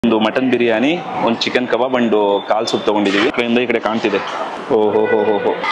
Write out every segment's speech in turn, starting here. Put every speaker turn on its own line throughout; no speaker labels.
ಒಂದು ಮಟನ್ ಬಿರಿಯಾನಿ ಒಂದು chicken kebab and ಕಾಲ್ ಸೂಪ್ ತಗೊಂಡಿದೀವಿ ಈ ಕಡೆಯಿಂದ ಈ ಕಡೆ ಕಾಣ್ತಿದೆ ಓಹೋ ಹೋ ಹೋ ಹೋ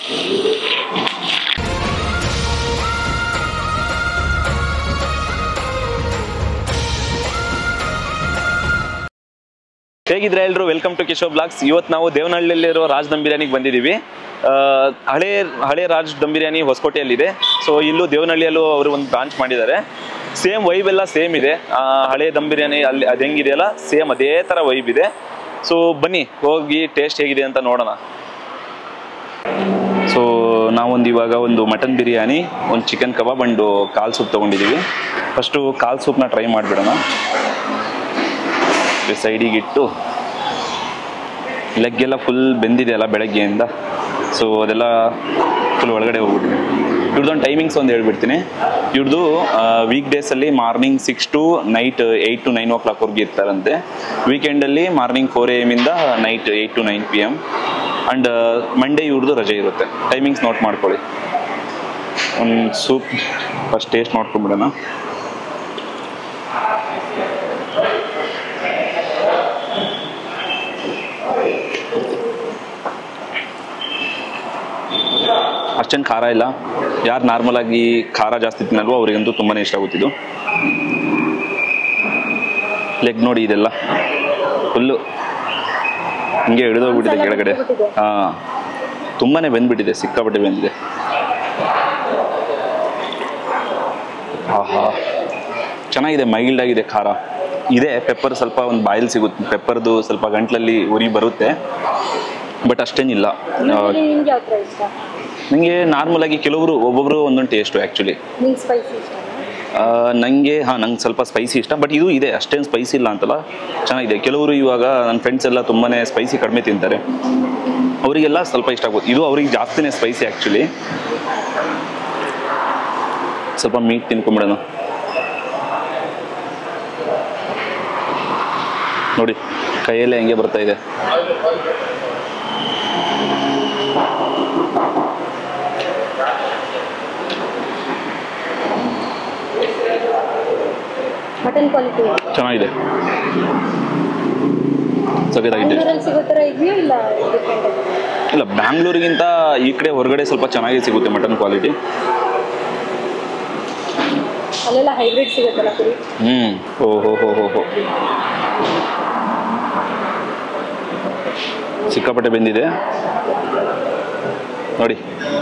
ಹೇಗಿದ್ರೆ ಎಲ್ರು ವೆಲ್ಕಮ್ ಟು ಕಿಶೋರ್ ಬ್ಲಾಗ್ಸ್ ಇವತ್ತು ನಾವು ದೇವನಹಳ್ಳಿಯಲ್ಲಿರೋ ರಾಜ್ ದಮ್ ಬಿರಿಯಾನಿಗೆ ಬಂದಿದ್ದೀವಿ ಆ, ಹಳೆ ಹಳೆ ರಾಜ್ ದಮ್ ಬಿರಿಯಾನಿ ಹೊಸಕೋಟೆಯಲ್ಲಿದೆ ಸೊ ಇಲ್ಲೂ ದೇವನಹಳ್ಳಿಯಲ್ಲೂ ಅವರು ಒಂದು ಬ್ರಾಂಚ್ ಮಾಡಿದ್ದಾರೆ ಸೇಮ್ ವೈಬ್ ಎಲ್ಲ ಸೇಮ್ ಇದೆ ಆ, ಹಳೆ ದಮ್ ಬಿರಿಯಾನಿ ಅಲ್ಲಿ ಅದು ಹೆಂಗಿದೆಯಲ್ಲ ಸೇಮ್ ಅದೇ ಥರ ವೈಬ್ ಇದೆ ಸೊ ಬನ್ನಿ ಹೋಗಿ ಟೇಸ್ಟ್ ಹೇಗಿದೆ ಅಂತ ನೋಡೋಣ ಸೊ ನಾವೊಂದು ಇವಾಗ ಒಂದು ಮಟನ್ ಬಿರಿಯಾನಿ ಒಂದು ಚಿಕನ್ ಕಬಾಬ್ ಅಂಡು ಕಾಲ್ ಸೂಪ್ ತೊಗೊಂಡಿದ್ದೀವಿ ಫಸ್ಟು ಕಾಲ್ ಸೂಪ್ನ ಟ್ರೈ ಮಾಡಿಬಿಡೋಣ ಸೈಡಿಗೆ ಇಟ್ಟು ಲೆಗ್ ಎಲ್ಲ ಫುಲ್ ಬೆಂದಿದೆ ಅಲ್ಲ ಬೆಳಗ್ಗೆಯಿಂದ ಸೊ ಅದೆಲ್ಲ ಫುಲ್ ಒಳಗಡೆ ಹೋಗ್ಬಿಟ್ಟಿದೆ ಇವ್ರದ್ದೊಂದು ಟೈಮಿಂಗ್ಸ್ ಒಂದು ಹೇಳ್ಬಿಡ್ತೀನಿ ಇವ್ರದ್ದು ವೀಕ್ ಡೇಸಲ್ಲಿ morning six to night eight to nine ಓ ಕ್ಲಾಕ್ವರೆಗೆ ಇರ್ತಾರಂತೆ ವೀಕೆಂಡಲ್ಲಿ ಮಾರ್ನಿಂಗ್ ಫೋರ್ ಎ ಎಮಿಂದ night eight to nine P M and Monday ಇವ್ರದ್ದು ರಜೆ ಇರುತ್ತೆ ಟೈಮಿಂಗ್ಸ್ ನೋಟ್ ಮಾಡ್ಕೊಳ್ಳಿ ಒಂದು ಸೂಪ್ ಫಸ್ಟ್ ಟೇಸ್ಟ್ ಮಾಡ್ಕೊಂಬಿಡೋಣ ಅಷ್ಟೇನು ಖಾರ ಇಲ್ಲ ಯಾರು ನಾರ್ಮಲ್ ಆಗಿ ಖಾರ ಜಾಸ್ತಿ ತಿನ್ನಲ್ವೋ ಅವರಿಗಂತೂ ತುಂಬಾನೇ ಇಷ್ಟ ಆಗುತ್ತಿದ್ದು ಲೆಗ್ ನೋಡಿ ಇದೆಲ್ಲ ಫುಲ್ಲು ಹಿಂಗೆ ಹಿಡಿದೋಗ್ಬಿಟ್ಟಿದೆ ಕೆಳಗಡೆ ಹಾ ತುಂಬಾನೇ ಬೆಂದ್ಬಿಟ್ಟಿದೆ ಸಿಕ್ಕಾಪಟ್ಟೆ ಬೆಂದಿದೆ ಆಹಾ ಚೆನ್ನಾಗಿದೆ ಮೈಲ್ಡ್ ಆಗಿದೆ ಖಾರ ಇದೆ ಪೆಪ್ಪರ್ ಸ್ವಲ್ಪ ಒಂದು ಬಾಯಲ್ಲಿ ಸಿಗುತ್ತೆ ಪೆಪ್ಪರ್ದು ಸ್ವಲ್ಪ ಗಂಟ್ಲಲ್ಲಿ ಉರಿ ಬರುತ್ತೆ ಬಟ್ ಅಷ್ಟೇನಿಲ್ಲ ಆ,
ನಿಮ್ಗೆ ಯಾವ ಥರ ಇಷ್ಟ
ನನಗೆ ನಾರ್ಮಲ್ ಆಗಿ ಕೆಲವರು ಒಬ್ಬೊಬ್ರು ಒಂದೊಂದು ಟೇಸ್ಟು ಆ್ಯಕ್ಚುಲಿ
ನಿಂಗೆ ಸ್ಪೈಸಿ ಇಷ್ಟ
ನನಗೆ ಹಾಂ ನಂಗೆ ಸ್ವಲ್ಪ ಸ್ಪೈಸಿ ಇಷ್ಟ ಬಟ್ ಇದು ಇದೆ ಅಷ್ಟೇನು ಸ್ಪೈಸಿ ಇಲ್ಲ ಅಂತಲ್ಲ ಚೆನ್ನಾಗಿದೆ ಕೆಲವರು ಇವಾಗ ನನ್ನ ಫ್ರೆಂಡ್ಸ್ ಎಲ್ಲ ತುಂಬಾ ಸ್ಪೈಸಿ ಕಡಿಮೆ ತಿಂತಾರೆ ಅವರಿಗೆಲ್ಲ ಸ್ವಲ್ಪ ಇಷ್ಟ ಆಗುತ್ತೆ ಇದು ಅವ್ರಿಗೆ ಜಾಸ್ತಿನೇ ಸ್ಪೈಸಿ ಆ್ಯಕ್ಚುಲಿ ಸ್ವಲ್ಪ ಮೀಟ್ ತಿನ್ಕೊಂಬಿಡೋಣ ನೋಡಿ ಕೈಯಲ್ಲೇ ಹೆಂಗೆ ಬರ್ತಾ ಇದೆ
ಮಟನ್ ಕ್ವಾಲಿಟಿ
ಚೆನ್ನಾಗಿದೆ ಸಖತ್ತಾಗಿದೆ
ಬೆಂಗಳೂರಲ್ಲಿ ಸಿಗೋ ಥರ ಇದೆಯೋ ಇಲ್ಲ ಡಿಫ್ರೆಂಟ್
ಇಲ್ಲ ಬ್ಯಾಂಗ್ಳೂರಿಗಿಂತ ಈ ಕಡೆ ಹೊರಗಡೆ ಸ್ವಲ್ಪ ಚೆನ್ನಾಗಿ ಸಿಗುತ್ತೆ ಮಟನ್ ಕ್ವಾಲಿಟಿ
ಅಲ್ಲೆಲ್ಲ ಹೈಬ್ರಿಡ್ ಸಿಗುತ್ತಲ್ಲ ಕುರಿ
ಹ್ಮ್ ಓ ಹೋ ಹೋ ಹೋ ಹೋ ಸಿಕ್ಕಾಪಟ್ಟೆ ಬೆಂದಿದೆ ನೋಡಿ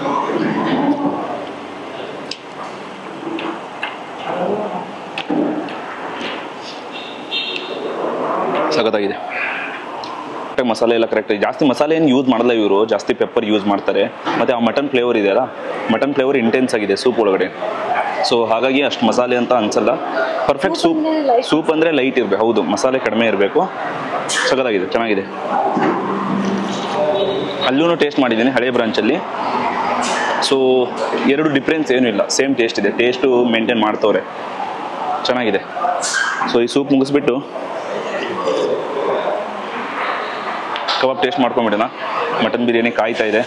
ಸಖತ್ತಾಗಿದೆ ಕರೆಕ್ಟಾಗಿ ಮಸಾಲೆ ಎಲ್ಲ ಕರೆಕ್ಟ್ ಜಾಸ್ತಿ ಮಸಾಲೆ ಏನು ಯೂಸ್ ಮಾಡಲ್ಲ ಇವರು ಜಾಸ್ತಿ ಪೆಪ್ಪರ್ ಯೂಸ್ ಮಾಡ್ತಾರೆ ಮತ್ತೆ ಆ ಮಟನ್ ಫ್ಲೇವರ್ ಇದೆಯಲ್ಲ ಮಟನ್ ಫ್ಲೇವರ್ ಇಂಟೆನ್ಸ್ ಆಗಿದೆ ಸೂಪ್ ಒಳಗಡೆ ಸೊ ಹಾಗಾಗಿ ಅಷ್ಟು ಮಸಾಲೆ ಅಂತ ಅನ್ಸಲ್ಲ ಪರ್ಫೆಕ್ಟ್ ಸೂಪ್
ಅಂದ್ರೆ light.
ಸೂಪ್ ಅಂದರೆ ಲೈಟ್ ಇರಬೇಕು ಹೌದು ಮಸಾಲೆ ಕಡಿಮೆ ಇರಬೇಕು ಸಖತ್ತಾಗಿದೆ ಚೆನ್ನಾಗಿದೆ ಅಲ್ಲೂ ಟೇಸ್ಟ್ ಮಾಡಿದ್ದೀನಿ ಹಳೆ ಬ್ರಾಂಚಲ್ಲಿ ಸೊ ಎರಡು ಡಿಫ್ರೆನ್ಸ್ ಏನೂ ಇಲ್ಲ ಸೇಮ್ ಟೇಸ್ಟ್ ಇದೆ ಟೇಸ್ಟು ಮೇಂಟೈನ್ ಮಾಡ್ತವ್ರೆ ಚೆನ್ನಾಗಿದೆ ಸೊ ಈ ಸೂಪ್ ಮುಗಿಸ್ಬಿಟ್ಟು ಕಬಾಬ್ ಟೇಸ್ಟ್ ಮಾಡ್ಕೊಂಬಿಡೋಣ ಮಟನ್ ಬಿರಿಯಾನಿ ಕಾಯ್ತಾ ಇದೆ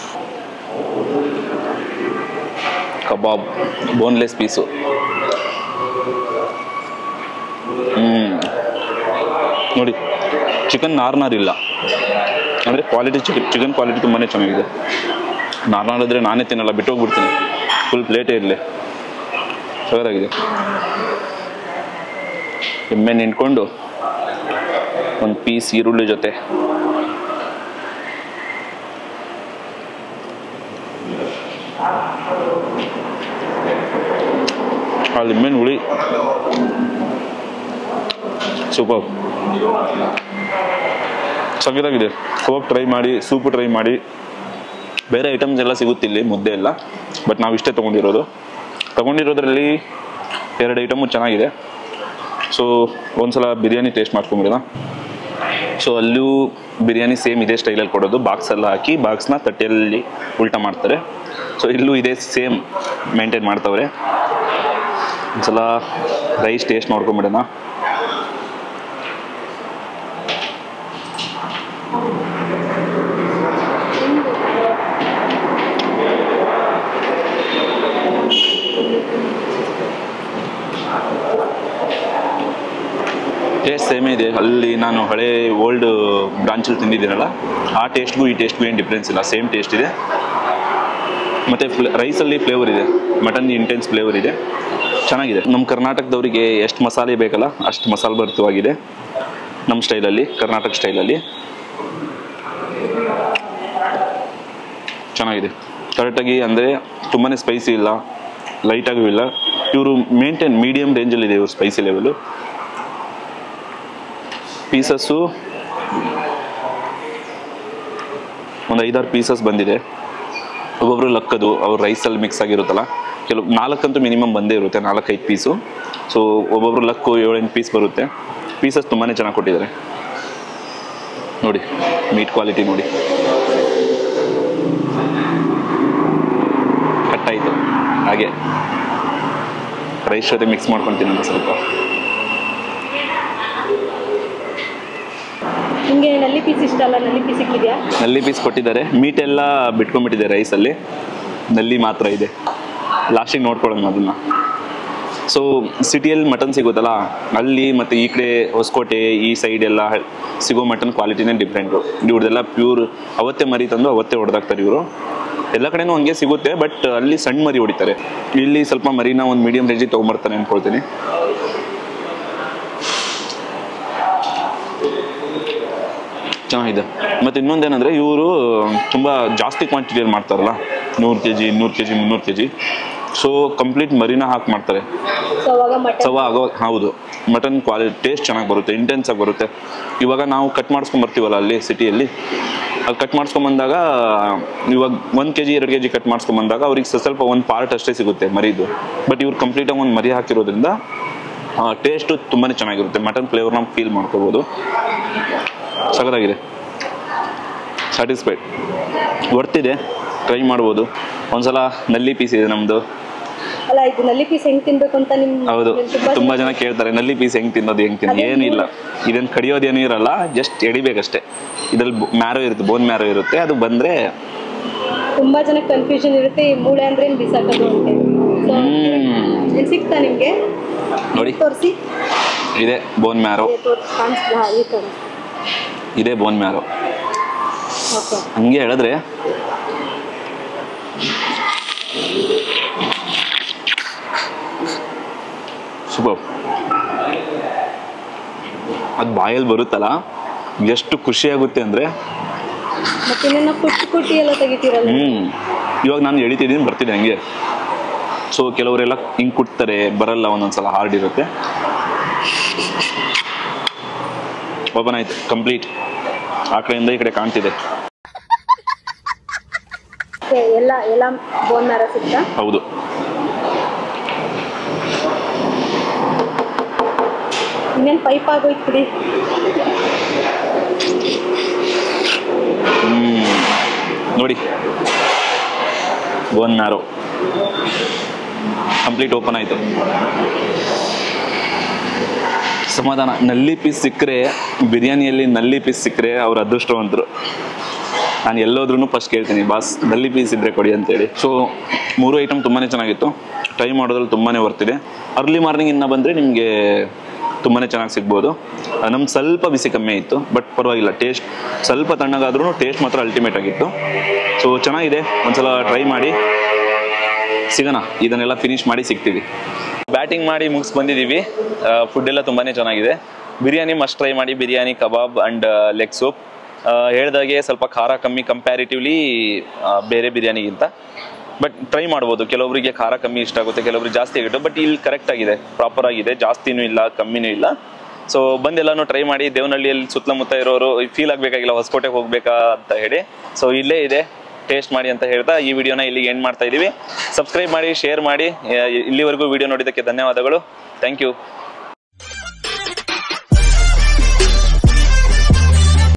ಕಬಾಬ್ ಬೋನ್ಲೆಸ್ ಪೀಸು ಹ್ಮ್ ನೋಡಿ ಚಿಕನ್ ನಾರ್ನಾರ್ ಇಲ್ಲ ಅಂದರೆ ಕ್ವಾಲಿಟಿ ಚಿಕನ್ ಚಿಕನ್ ಕ್ವಾಲಿಟಿ ತುಂಬಾ ಚೆನ್ನಾಗಿದೆ ನಾರ್ನಾರ್ ಇದ್ರೆ ನಾನೇ ತಿನ್ನಲ್ಲ ಬಿಟ್ಟು ಹೋಗ್ಬಿಡ್ತೀನಿ ಫುಲ್ ಪ್ಲೇಟೇ ಇರಲಿ ಸಗದಾಗಿದೆ ಎಮ್ಮೆ ನಿಂತ್ಕೊಂಡು ಒಂದು ಪೀಸ್ ಈರುಳ್ಳಿ ಜೊತೆ ಆ ಲಿಂಬೆನ ಹುಳಿ ಸೂಪರ್ ಸಖತ್ತಾಗಿದೆ ಕಬಾಬ್ ಟ್ರೈ ಮಾಡಿ ಸೂಪ್ ಟ್ರೈ ಮಾಡಿ ಬೇರೆ ಐಟಮ್ಸ್ ಎಲ್ಲ ಸಿಗುತ್ತೆ ಇಲ್ಲಿ ಮುದ್ದೆ ಎಲ್ಲ ಬಟ್ ನಾವು ಇಷ್ಟೇ ತೊಗೊಂಡಿರೋದು ತೊಗೊಂಡಿರೋದ್ರಲ್ಲಿ ಎರಡು ಐಟಮು ಚೆನ್ನಾಗಿದೆ ಸೊ ಒಂದ್ಸಲ ಬಿರಿಯಾನಿ ಟೇಸ್ಟ್ ಮಾಡ್ಕೊಂಬಿಡೋಣ ಸೊ ಅಲ್ಲೂ ಬಿರಿಯಾನಿ ಸೇಮ್ ಇದೇ ಸ್ಟೈಲಲ್ಲಿ ಕೊಡೋದು ಬಾಕ್ಸ್ ಎಲ್ಲ ಹಾಕಿ ಬಾಕ್ಸ್ನ ತಟ್ಟೆಯಲ್ಲಿ ಉಲ್ಟಾ ಮಾಡ್ತಾರೆ ಸೊ ಇಲ್ಲೂ ಇದೇ ಸೇಮ್ ಮೇಂಟೈನ್ ಮಾಡ್ತವ್ರೆ ಒಂದ್ಸಲ ರೈಸ್ ಟೇಸ್ಟ್ ನೋಡ್ಕೊಂಬಿಡೋಣ ಟೇಸ್ಟ್ ಸೇಮೇ ಇದೆ ಚೆನ್ನಾಗಿದೆ ಅಲ್ಲಿ ನಾನು ಹಳೆ ಓಲ್ಡ್ ಬ್ರಾಂಚಲ್ಲಿ ತಿಂದಿದ್ದೀನಲ್ಲ ಆ ಟೇಸ್ಟ್ಗೂ ಈ ಟೇಸ್ಟ್ಗೂ ಏನು ಡಿಫ್ರೆನ್ಸ್ ಇಲ್ಲ ಸೇಮ್ ಟೇಸ್ಟ್ ಇದೆ ಮತ್ತು ಫ್ಲೇ ರೈಸಲ್ಲಿ ಫ್ಲೇವರ್ ಇದೆ ಮಟನ್ ಇಂಟೆನ್ಸ್ ಫ್ಲೇವರ್ ಇದೆ ಚೆನ್ನಾಗಿದೆ ನಮ್ಮ ಕರ್ನಾಟಕದವರಿಗೆ ಎಷ್ಟು ಮಸಾಲೆ ಬೇಕಲ್ಲ ಅಷ್ಟು ಮಸಾಲೆ ಭರಿತವಾಗಿದೆ ನಮ್ಮ ಸ್ಟೈಲಲ್ಲಿ ಕರ್ನಾಟಕ ಸ್ಟೈಲಲ್ಲಿ ಚೆನ್ನಾಗಿದೆ ಕರೆಕ್ಟಾಗಿ ಅಂದರೆ ತುಂಬಾ ಸ್ಪೈಸಿ ಇಲ್ಲ ಲೈಟಾಗೂ ಇಲ್ಲ ಇವರು ಮೇಂಟೈನ್ ಮೀಡಿಯಮ್ ರೇಂಜಲ್ಲಿದೆ ಇವರು ಸ್ಪೈಸಿ ಲೆವೆಲು ಪೀಸಸ್ಸು ಒಂದು ಐದಾರು ಪೀಸಸ್ ಬಂದಿದೆ ಒಬ್ಬೊಬ್ರು ಲಕ್ಕದು ಅವ್ರ ರೈಸಲ್ಲಿ ಮಿಕ್ಸ್ ಆಗಿರುತ್ತಲ್ಲ ಕೆಲವು ನಾಲ್ಕಂತೂ ಮಿನಿಮಮ್ ಬಂದೇ ಇರುತ್ತೆ ನಾಲ್ಕೈದು ಪೀಸು ಸೊ ಒಬ್ಬೊಬ್ರು ಲಕ್ಕು ಏಳೆಂಟು ಪೀಸ್ ಬರುತ್ತೆ ಪೀಸಸ್ ತುಂಬಾ ಚೆನ್ನಾಗಿ ಕೊಟ್ಟಿದ್ದಾರೆ ನೋಡಿ ಮೀಟ್ ಕ್ವಾಲಿಟಿ ನೋಡಿ ಕಟ್ಟಾಯಿತು ಹಾಗೆ ರೈಸ್ ಜೊತೆ ಮಿಕ್ಸ್ ಮಾಡ್ಕೊತೀನಿ ಅಂತ ಸ್ವಲ್ಪ
ನಿಮಗೆ ನಲ್ಲಿ ಪೀಸ್ ಇಷ್ಟ ಅಲ್ಲ ನಲ್ಲಿ ಪೀಸ್ ಸಿಕ್ಕಿದ್ಯಾ
ನಲ್ಲಿ ಪೀಸ್ ಕೊಟ್ಟಿದ್ದಾರೆ ಮೀಟ್ ಎಲ್ಲ ಬಿಟ್ಕೊಂಡ್ಬಿಟ್ಟಿದೆ ರೈಸಲ್ಲಿ ನಲ್ಲಿ ಮಾತ್ರ ಇದೆ ಲಾಸ್ಟಿಗೆ ನೋಡ್ಕೊಳ್ಳೋಣ ಅದನ್ನ ಸೊ ಸಿಟಿಯಲ್ಲಿ ಮಟನ್ ಸಿಗುತ್ತಲ್ಲ ಅಲ್ಲಿ ಮತ್ತು ಈ ಕಡೆ ಹೊಸಕೋಟೆ ಈ ಸೈಡ್ ಎಲ್ಲ ಸಿಗೋ ಮಟನ್ ಕ್ವಾಲಿಟಿನೇ ಡಿಫ್ರೆಂಟು ಇವ್ರದೆಲ್ಲ ಪ್ಯೂರ್ ಅವತ್ತೇ ಮರಿ ತಂದು ಅವತ್ತೇ ಹೊಡೆದಾಕ್ತಾರೆ ಇವರು ಎಲ್ಲ ಕಡೆನೂ ಹಂಗೆ ಸಿಗುತ್ತೆ ಬಟ್ ಅಲ್ಲಿ ಸಣ್ಣ ಮರಿ ಹೊಡಿತಾರೆ ಇಲ್ಲಿ ಸ್ವಲ್ಪ ಮರಿನ ಒಂದು ಮೀಡಿಯಂ ರೇಂಜಿಗೆ ತೊಗೊಂಬರ್ತಾನೆ ಅನ್ಕೊಳ್ತೀನಿ ಚೆನ್ನಾಗಿದೆ ಮತ್ತು ಇನ್ನೊಂದೇನೆಂದರೆ ಇವರು ತುಂಬ ಜಾಸ್ತಿ ಕ್ವಾಂಟಿಟಿಯಲ್ಲಿ ಮಾಡ್ತಾರಲ್ಲ ನೂರು ಕೆ ಜಿ ಇನ್ನೂರು ಕೆ ಜಿ ಮುನ್ನೂರು ಕೆ ಜಿ ಸೊ ಕಂಪ್ಲೀಟ್ ಮರಿನ ಹಾಕಿ ಮಾಡ್ತಾರೆ
ಸೊ ಅವಾಗ ಮಟನ್
ಸವ ಆಗೋ ಹೌದು ಮಟನ್ ಕ್ವಾಲಿಟಿ ಟೇಸ್ಟ್ ಚೆನ್ನಾಗಿ ಬರುತ್ತೆ ಇಂಟೆನ್ಸ್ ಆಗಿ ಬರುತ್ತೆ ಇವಾಗ ನಾವು ಕಟ್ ಮಾಡಿಸ್ಕೊಂಡ್ ಬರ್ತೀವಲ್ಲ ಅಲ್ಲಿ ಸಿಟಿಯಲ್ಲಿ ಅಲ್ಲಿ ಕಟ್ ಮಾಡಿಸ್ಕೊಂಬಂದಾಗ ಇವಾಗ ಒಂದು ಕೆ ಜಿ ಎರಡು ಕೆ ಜಿ ಕಟ್ ಮಾಡಿಸ್ಕೊಂಬಂದಾಗ ಅವ್ರಿಗೆ ಸ- ಸ್ವಲ್ಪ ಒಂದು ಪಾರ್ಟ್ ಅಷ್ಟೇ ಸಿಗುತ್ತೆ ಮರಿದು ಬಟ್ ಇವ್ರು ಕಂಪ್ಲೀಟಾಗಿ ಒಂದು ಮರಿ ಹಾಕಿರೋದ್ರಿಂದ ಟೇಸ್ಟು ತುಂಬಾ ಚೆನ್ನಾಗಿರುತ್ತೆ ಮಟನ್ ಫ್ಲೇವರ್ನ ಫೀಲ್ ಮಾಡ್ಕೋಬೋದು ಸಖತ್ತಾಗಿದೆ ಸ್ಯಾಟಿಸ್ಫೈಡ್ ವರ್ತಿದೆ ಟ್ರೈ ಮಾಡ್ಬೋದು ಒಂದ್ಸಲ ನಲ್ಲಿ ಪೀಸ್ ಇದೆ ನಮ್ಮದು
ಅಲ್ಲ ಇದು ನಲ್ಲಿ ಪೀಸ್ ಹೆಂಗ್ ತಿನ್ಬೇಕು ಅಂತ ನಿಮ್
ಹೌದು
ನಿಮ್ ತುಂಬಾ
ತುಂಬಾ ಜನ ಕೇಳ್ತಾರೆ ನಲ್ಲಿ ಪೀಸ್ ಹೆಂಗ್ ತಿನ್ನೋದು ಹೆಂಗ್ ತಿನ್ನೋದು
ಅದೇ
ಏನಿಲ್ಲ ಇದನ್ನ ಕಡಿಯೋದೇನು ಇರಲ್ಲ ಜಸ್ಟ್ ಎಡಿಬೇಕಷ್ಟೇ ಇದ್ರಲ್ಲಿ ಮ್ಯಾರೋ ಇರುತ್ತೆ ಬೋನ್ ಮ್ಯಾರೋ ಇರುತ್ತೆ ಅದು ಬಂದ್ರೆ
ತುಂಬಾ ಜನ ಕನ್ಫ್ಯೂಷನ್ ಇರುತ್ತೆ ಈ ಮೂಳೆ ಅಂದ್ರೆ ಏನ್ ಬಿಸಾಕೋದು ಅಂತ ಹೇಳಿ ಸೊ
ಹ್ಮ್
ಇಲ್ಲಿ ಸಿಗ್ತಾ ನಿಮ್ಗೆ
ನೋಡಿ
ತೋರಿಸಿ
ಇದೆ ಬೋನ್ ಮ್ಯಾರೋ
ಕಾಣಿಸ್ತಾ ಈ ಕಡೆ
ಇದೆ ಬೋನ್ ಮ್ಯಾರೋ
ಓಕೆ
ಹಂಗೆ ಹೇಳಿದ್ರೆ ಸೂಪರ್ ಅದು ಬಾಯಲ್ಲಿ ಬರುತ್ತಲ್ಲ ಎಷ್ಟು ಖುಷಿ ಆಗುತ್ತೆ ಅಂದ್ರೆ
ಮತ್ತೆ ಇನ್ನೇನೋ ಕುಟ್ಟಿ ಕುಟ್ಟಿ ಎಲ್ಲ ತೆಗಿತೀರಲ್ಲ
ಹ್ಮ್ ಇವಾಗ ನಾನು ಎಳಿತಿದ್ದೀನಿ ಬರ್ತಿದೆ ಹಂಗೆ ಸೊ ಕೆಲವರೆಲ್ಲ ಹಿಂಗ್ ಕುಟ್ತಾರೆ ಬರಲ್ಲ ಒಂದೊಂದ್ಸಲ ಹಾರ್ಡ್ ಇರುತ್ತೆ ಓಪನ್ ಆಯ್ತು ಕಂಪ್ಲೀಟ್ ಆ ಕಡೆಯಿಂದ ಈ ಕಡೆ ಕಾಣ್ತಿದೆ
Okay, ಎಲ್ಲ ಎಲ್ಲ ಬೋನ್ ಮ್ಯಾರ ಸಿಗ್ತಾ
ಹೌದು
ಇನ್ನೇನು ಪೈಪ್ ಆಗೋಯ್ತು ಬಿಡಿ
ಹ್ಮ್ ನೋಡಿ ಬೋನ್ ಮ್ಯಾರೋ ಕಂಪ್ಲೀಟ್ ಓಪನ್ ಆಯ್ತು ಸಮಾಧಾನ ನಲ್ಲಿ ಪೀಸ್ ಸಿಕ್ಕರೆ ಬಿರಿಯಾನಿಯಲ್ಲಿ ನಲ್ಲಿ ಪೀಸ್ ಸಿಕ್ಕರೆ ಅವ್ರ ಅದೃಷ್ಟವಂತರು ನಾನು ಎಲ್ಲೋದ್ರೂ ಫಸ್ಟ್ ಕೇಳ್ತೀನಿ ಬಾಸ್ ನಲ್ಲಿ ಪೀಸ್ ಇದ್ರೆ ಕೊಡಿ ಅಂತೇಳಿ ಸೊ ಮೂರು ಐಟಮ್ ತುಂಬಾ ಚೆನ್ನಾಗಿತ್ತು ಟ್ರೈ ಮಾಡೋದ್ರಲ್ಲಿ ತುಂಬಾ ವರ್ತಿದೆ ಅರ್ಲಿ ಮಾರ್ನಿಂಗ್ ಇನ್ನ ಬಂದರೆ ನಿಮಗೆ ತುಂಬಾ ಚೆನ್ನಾಗಿ ಸಿಗ್ಬೋದು ನಮ್ಗೆ ಸ್ವಲ್ಪ ಬಿಸಿ ಕಮ್ಮಿ ಇತ್ತು ಬಟ್ ಪರವಾಗಿಲ್ಲ ಟೇಸ್ಟ್ ಸ್ವಲ್ಪ ತಣ್ಣಗಾದ್ರೂ ಟೇಸ್ಟ್ ಮಾತ್ರ ಅಲ್ಟಿಮೇಟ್ ಆಗಿತ್ತು ಸೊ ಚೆನ್ನಾಗಿದೆ ಒಂದ್ಸಲ ಟ್ರೈ ಮಾಡಿ ಸಿಗೋಣ ಇದನ್ನೆಲ್ಲ ಫಿನಿಶ್ ಮಾಡಿ ಸಿಗ್ತೀವಿ ಬ್ಯಾಟಿಂಗ್ ಮಾಡಿ ಮುಗಿಸ್ ಬಂದಿದ್ದೀವಿ ಫುಡ್ ಎಲ್ಲ ತುಂಬಾ ಚೆನ್ನಾಗಿದೆ ಬಿರಿಯಾನಿ ಮಸ್ಟ್ ಟ್ರೈ ಮಾಡಿ biryani kebab and leg soup ಹೇಳ್ದಾಗೆ ಸ್ವಲ್ಪ ಖಾರ ಕಮ್ಮಿ ಕಂಪ್ಯಾರಿಟಿವ್ಲಿ ಬೇರೆ ಬಿರಿಯಾನಿಗಿಂತ ಬಟ್ ಟ್ರೈ ಮಾಡ್ಬೋದು ಕೆಲವೊಬ್ಬರಿಗೆ ಖಾರ ಕಮ್ಮಿ ಇಷ್ಟ ಆಗುತ್ತೆ ಕೆಲವೊಬ್ರಿಗೆ ಜಾಸ್ತಿ ಆಗುತ್ತೆ ಬಟ್ ಇಲ್ಲಿ ಕರೆಕ್ಟ್ ಆಗಿದೆ ಪ್ರಾಪರ್ ಆಗಿದೆ ಜಾಸ್ತಿನೂ ಇಲ್ಲ ಕಮ್ಮಿನೂ ಇಲ್ಲ ಸೊ ಬಂದೆಲ್ಲಾನು ಟ್ರೈ ಮಾಡಿ ದೇವನಹಳ್ಳಿಯಲ್ಲಿ ಸುತ್ತಮುತ್ತ ಇರೋರು ಫೀಲ್ ಆಗಬೇಕಾಗಿಲ್ಲ ಹೊಸಕೋಟೆಗೆ ಹೋಗ್ಬೇಕಾ ಅಂತ ಹೇಳಿ ಸೊ ಇಲ್ಲೇ ಇದೆ ಟೇಸ್ಟ್ ಮಾಡಿ ಅಂತ ಹೇಳ್ತಾ ಈ ವಿಡಿಯೋನ ಇಲ್ಲಿಗೆ ಎಂಡ್ ಮಾಡ್ತಾ ಇದೀವಿ ಸಬ್ಸ್ಕ್ರೈಬ್ ಮಾಡಿ ಶೇರ್ ಮಾಡಿ ಆ, ಇಲ್ಲಿವರೆಗೂ ವಿಡಿಯೋ ನೋಡಿದ್ದಕ್ಕೆ ಧನ್ಯವಾದಗಳು ಥ್ಯಾಂಕ್ ಯು